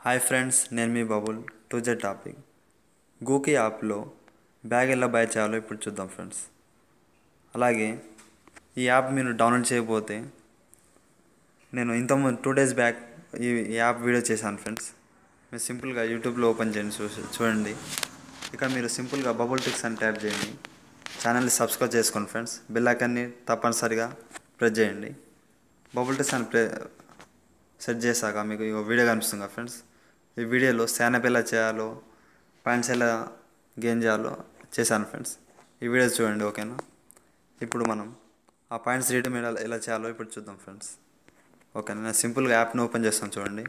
hi friends నేను మీ bubble to Z topic గూకి యాప్లో బ్యాగ్ ఎలా బై చేయాలో ఇప్పుడు చూద్దాం ఫ్రెండ్స్ అలాగే ఈ యాప్ మీరు డౌన్లోడ్ చేయకపోతే నేను ఇంతకుముందు టూ డేస్ బ్యాక్ ఈ ఈ యాప్ వీడియో చేశాను ఫ్రెండ్స్ మీరు సింపుల్గా యూట్యూబ్లో ఓపెన్ చేయండి చూ చూడండి ఇక్కడ మీరు సింపుల్గా బబుల్ టిక్స్ అని ట్యాప్ చేయండి ఛానల్ని సబ్స్క్రైబ్ చేసుకోండి ఫ్రెండ్స్ బెల్ ఐకాన్ని తప్పనిసరిగా ప్రెస్ చేయండి బబుల్ టిక్స్ అని ప్రే సెట్ చేశాక మీకు ఈ వీడియో కనిపిస్తుంది కదా ఫ్రెండ్స్ ఈ వీడియోలో శానప్ ఎలా చేయాలో పాయింట్స్ ఎలా గెయిన్ చేయాలో చేశాను ఫ్రెండ్స్ ఈ వీడియో చూడండి ఓకేనా ఇప్పుడు మనం ఆ పాయింట్స్ రీడమ్ ఎలా ఎలా చేయాలో ఇప్పుడు చూద్దాం ఫ్రెండ్స్ ఓకేనా నేను సింపుల్గా యాప్ని ఓపెన్ చేస్తాను చూడండి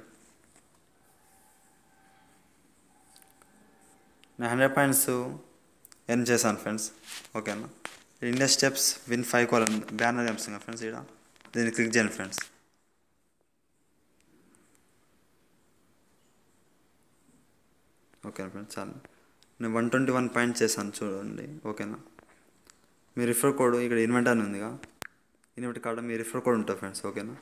నేను హండ్రెడ్ పాయింట్స్ ఎర్న్ చేశాను ఫ్రెండ్స్ ఓకేనా ఇండియా స్టెప్స్ విన్ ఫైవ్ కాలన్ బ్యానర్ కనిపిస్తుంది కదా ఫ్రెండ్స్ ఇక్కడ దీన్ని క్లిక్ చేయండి ఫ్రెండ్స్ ఓకే ఫ్రెండ్స్ చాలు నేను వన్ ట్వంటీ వన్ పాయింట్ చేశాను చూడండి ఓకేనా మీ రిఫర్ కోడ్ ఇక్కడ ఇన్వెంట్ అని ఉందిగా ఇన్వెంట్ కార్డు మీ రిఫర్ కోడ్ ఉంటుంది ఫ్రెండ్స్ ఓకేనా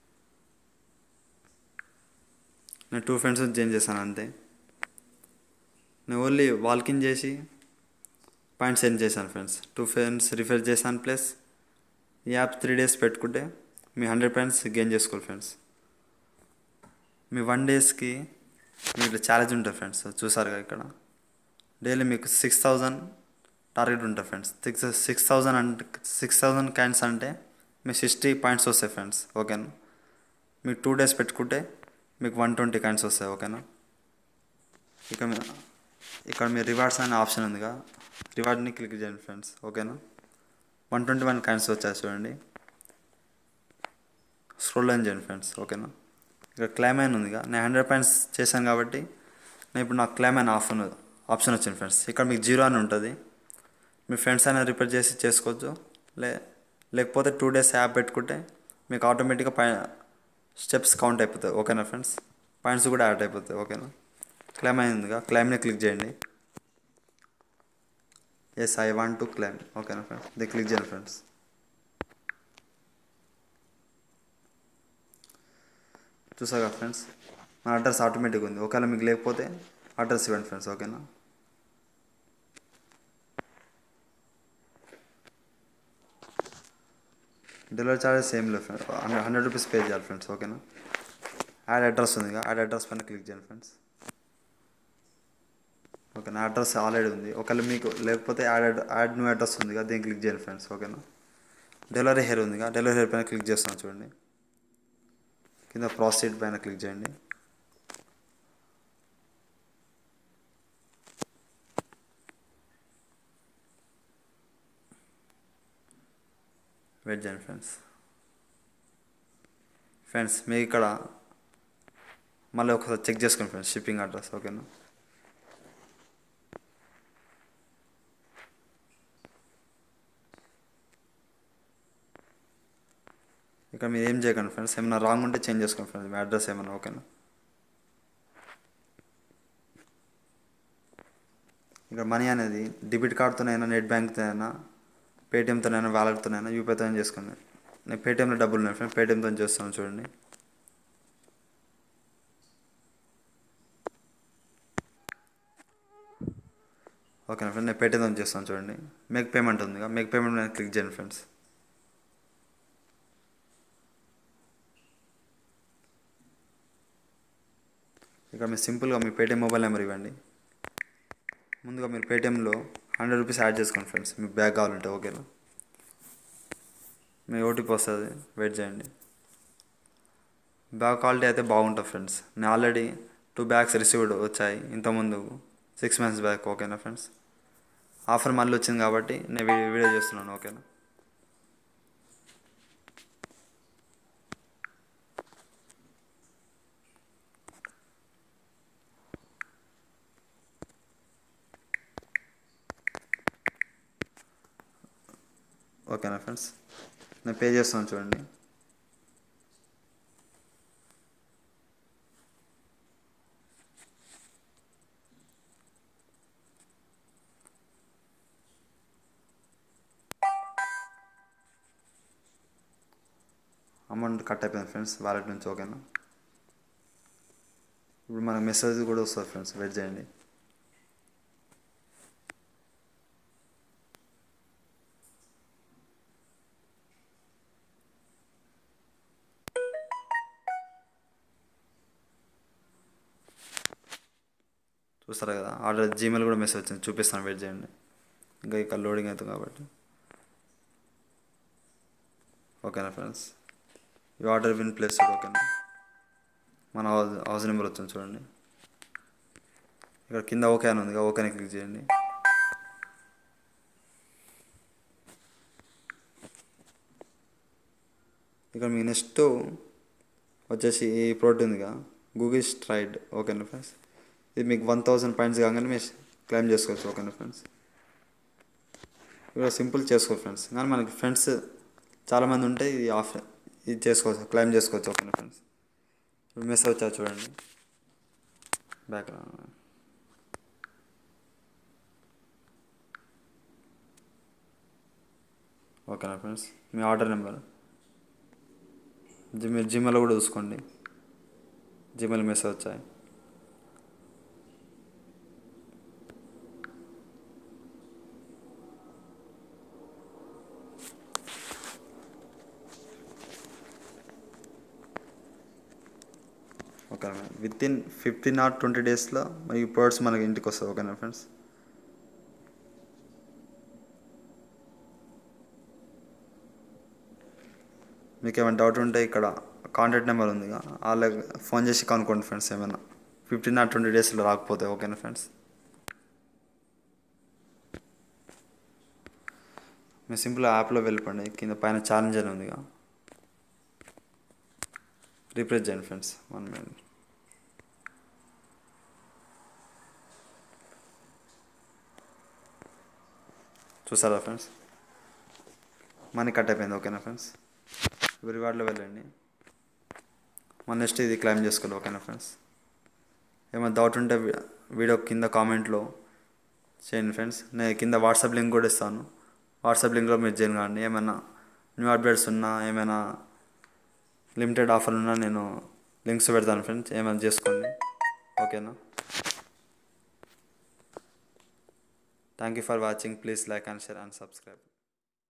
నేను టూ ఫ్రెండ్స్ జాయిన్ చేశాను అంతే నేను ఓన్లీ వాల్కిన్ చేసి పాయింట్స్ సెండ్ చేశాను ఫ్రెండ్స్ టూ ఫ్రెండ్స్ రిఫర్ చేశాను ప్లస్ ఈ యాప్ త్రీ డేస్ పెట్టుకుంటే మీ హండ్రెడ్ పాయింట్స్ గెయిన్ చేసుకోవాలి ఫ్రెండ్స్ మీ వన్ డేస్కి మీకు ఇట్లా ఛాలెంజ్ ఉంటుంది ఫ్రెండ్స్ చూసారుగా ఇక్కడ డైలీ మీకు సిక్స్ థౌజండ్ టార్గెట్ ఉంటుంది ఫ్రెండ్స్ సిక్స్ సిక్స్ థౌజండ్ అంటే సిక్స్ థౌజండ్ క్యాన్స్ అంటే మీకు సిక్స్టీ పాయింట్స్ వస్తాయి ఫ్రెండ్స్ ఓకేనా మీకు టూ డేస్ పెట్టుకుంటే మీకు వన్ ట్వంటీ కాయిన్స్ వస్తాయి ఓకేనా ఇక్కడ మీ ఇక్కడ మీ రివార్డ్స్ అనే ఆప్షన్ ఉందిగా రివార్డ్ని క్లిక్ చేయండి ఫ్రెండ్స్ ఓకేనా వన్ ట్వంటీ వన్ కాయిన్స్ వచ్చాయి చూడండి స్క్రోల్ అని చేయండి ఫ్రెండ్స్ ఓకేనా ఇక్కడ క్లైమ్ అయిన ఉందిగా నేను హండ్రెడ్ పాయింట్స్ చేశాను కాబట్టి నేను ఇప్పుడు నాకు క్లైమ్ అయిన ఆఫ్ ఆప్షన్ వచ్చింది ఫ్రెండ్స్ ఇక్కడ మీకు జీరో అని ఉంటుంది మీ ఫ్రెండ్స్ అయినా రిపేర్ చేసి చేసుకోవచ్చు లే లేకపోతే టూ డేస్ యాప్ పెట్టుకుంటే మీకు ఆటోమేటిక్గా పై స్టెప్స్ కౌంట్ అయిపోతాయి ఓకేనా ఫ్రెండ్స్ పాయింట్స్ కూడా యాడ్ అయిపోతాయి ఓకేనా క్లైమ్ అయిందిగా క్లైమ్ని క్లిక్ చేయండి yes I want to claim ఓకేనా ఫ్రెండ్స్ ఇది క్లిక్ చేయండి ఫ్రెండ్స్ చూసాగా ఫ్రెండ్స్ మన అడ్రస్ ఆటోమేటిక్ ఉంది ఒకవేళ మీకు లేకపోతే అడ్రస్ ఇవ్వండి ఫ్రెండ్స్ ఓకేనా డెలివరీ ఛార్జెస్ ఏం లేదు ఫ్రెండ్స్ హండ్రెడ్ రూపీస్ పే చేయాలి ఫ్రెండ్స్ ఓకేనా యాడ్ అడ్రస్ ఉంది యాడ్ అడ్రస్ పైన క్లిక్ చేయండి ఫ్రెండ్స్ ఓకే నా అడ్రస్ ఆల్రెడీ ఉంది ఒకవేళ మీకు లేకపోతే యాడ్ యాడ్ న్యూ అడ్రస్ ఉంది కదా దీన్ని క్లిక్ చేయండి ఫ్రెండ్స్ ఓకేనా డెలివరీ హెయిర్ ఉందిగా డెలివరీ హెయిర్ పైన క్లిక్ చేస్తున్నాను చూడండి కింద ప్రాసెడ్ పైన క్లిక్ చేయండి వెయిట్ చేయండి ఫ్రెండ్స్ ఫ్రెండ్స్ మీకు ఇక్కడ మళ్ళీ ఒకసారి చెక్ చేసుకోండి ఫ్రెండ్స్ షిప్పింగ్ అడ్రస్ ఓకేనా ఇక్కడ మీరు ఏం చేయకండి ఫ్రెండ్స్ ఏమైనా రాంగ్ ఉంటే చేంజ్ చేసుకోండి ఫ్రెండ్స్ మీ అడ్రస్ ఏమైనా ఓకేనా ఇక్కడ మనీ అనేది డెబిట్ కార్డ్తోనైనా నెట్ బ్యాంక్తోనైనా పేటిఎంతోనైనా వ్యాలెట్తోనైనా యూపీఐతో చేసుకోండి నేను పేటిఎంలో డబ్బులు ఉన్నాయి ఫ్రెండ్స్ పేటిఎంతో చేస్తాను చూడండి ఓకేనా ఫ్రెండ్ నేను పేటిఎంతో చేస్తాను చూడండి మేక్ పేమెంట్ ఉంది మేక్ పేమెంట్ మీద క్లిక్ చేయండి ఫ్రెండ్స్ ఇక మీరు సింపుల్గా మీ పేటిఎం మొబైల్ నెంబర్ ఇవ్వండి ముందుగా మీరు పేటిఎంలో హండ్రెడ్ రూపీస్ యాడ్ చేసుకోండి ఫ్రెండ్స్ మీకు బ్యాగ్ కావాలంటే ఓకేనా మీ ఓటీపీ వస్తుంది వెయిట్ చేయండి బ్యాగ్ క్వాలిటీ అయితే బాగుంటుంది ఫ్రెండ్స్ నేను ఆల్రెడీ టూ బ్యాగ్స్ రిసీవ్డ్ వచ్చాయి ఇంతకుముందు సిక్స్ మంత్స్ బ్యాక్ ఓకేనా ఫ్రెండ్స్ ఆఫర్ మళ్ళీ వచ్చింది కాబట్టి నేను వీడియో చేస్తున్నాను ఓకేనా ఓకేనా ఫ్రెండ్స్ నేను పే చేస్తాను చూడండి అమౌంట్ కట్ అయిపోయింది ఫ్రెండ్స్ వాలెట్ నుంచి ఓకేనా ఇప్పుడు మనకు మెసేజ్ కూడా వస్తుంది ఫ్రెండ్స్ వెయిట్ చేయండి చూస్తారా కదా ఆర్డర్ జీమెయిల్ కూడా మెసేజ్ వచ్చింది చూపిస్తాను వెయిట్ చేయండి ఇంకా ఇక్కడ లోడింగ్ అవుతుంది కాబట్టి ఓకేనా ఫ్రెండ్స్ ఈ ఆర్డర్ విన్ ప్లేస్ ఓకేనా మన హౌస్ హౌస్ నెంబర్ వచ్చింది చూడండి ఇక్కడ కింద ఓకే అని ఉంది ఓకేని క్లిక్ చేయండి ఇక్కడ మీ నెక్స్ట్ వచ్చేసి ఈ ప్రోడక్ట్ ఉందిగా గూగుల్ స్ట్రైడ్ ఓకేనా ఫ్రెండ్స్ ఇది మీకు వన్ థౌసండ్ పాయింట్స్ కాగానే మీరు క్లెయిమ్ చేసుకోవచ్చు ఓకేనా ఫ్రెండ్స్ ఇక్కడ సింపుల్ చేసుకోవచ్చు ఫ్రెండ్స్ కానీ మనకి ఫ్రెండ్స్ చాలామంది ఉంటే ఇది ఆఫ్ ఇది చేసుకోవచ్చు క్లెయిమ్ చేసుకోవచ్చు ఓకేనా ఫ్రెండ్స్ ఇప్పుడు మెసేజ్ వచ్చా చూడండి బ్యాక్ ఓకేనా ఫ్రెండ్స్ మీ ఆర్డర్ నెంబర్ జి మీరు జిమెయిల్ కూడా చూసుకోండి జిమెయిల్ మెసేజ్ వచ్చాయి ఓకేనా within fifteen or twenty డేస్లో ఈ ప్రోడక్ట్స్ మనకి ఇంటికి వస్తుంది ఓకేనా ఫ్రెండ్స్ మీకు ఏమైనా డౌట్ ఉంటే ఇక్కడ కాంటాక్ట్ నెంబర్ ఉంది వాళ్ళకి ఫోన్ చేసి కనుక్కోండి ఫ్రెండ్స్ ఏమైనా ఫిఫ్టీన్ ఆర్ ట్వంటీ డేస్లో రాకపోతే ఓకేనా ఫ్రెండ్స్ మీరు సింపుల్ యాప్లో వెళ్ళిపోండి కింద పైన ఛాలెంజ్ అని ఉందిగా రిప్రెస్ చేయండి ఫ్రెండ్స్ వన్ మినిట్ చూసారా ఫ్రెండ్స్ మనీ కట్ అయిపోయింది ఓకేనా ఫ్రెండ్స్ ఇప్పుడు రివార్డ్లో వెళ్ళండి మన నెక్స్ట్ ఇది క్లైమ్ చేసుకోవాలి ఓకేనా ఫ్రెండ్స్ ఏమైనా డౌట్ ఉంటే వీడియో కింద కామెంట్లో చేయండి ఫ్రెండ్స్ నేను కింద వాట్సాప్ లింక్ కూడా ఇస్తాను వాట్సాప్ లింక్లో మీరు జాయిన్ కాండి ఏమైనా న్యూ అప్డేట్స్ ఉన్నా ఏమైనా లిమిటెడ్ ఆఫర్ ఉన్నా నేను లింక్స్ పెడతాను ఫ్రెండ్స్ ఏమైనా చేసుకోండి ఓకేనా thank you for watching please like and share and subscribe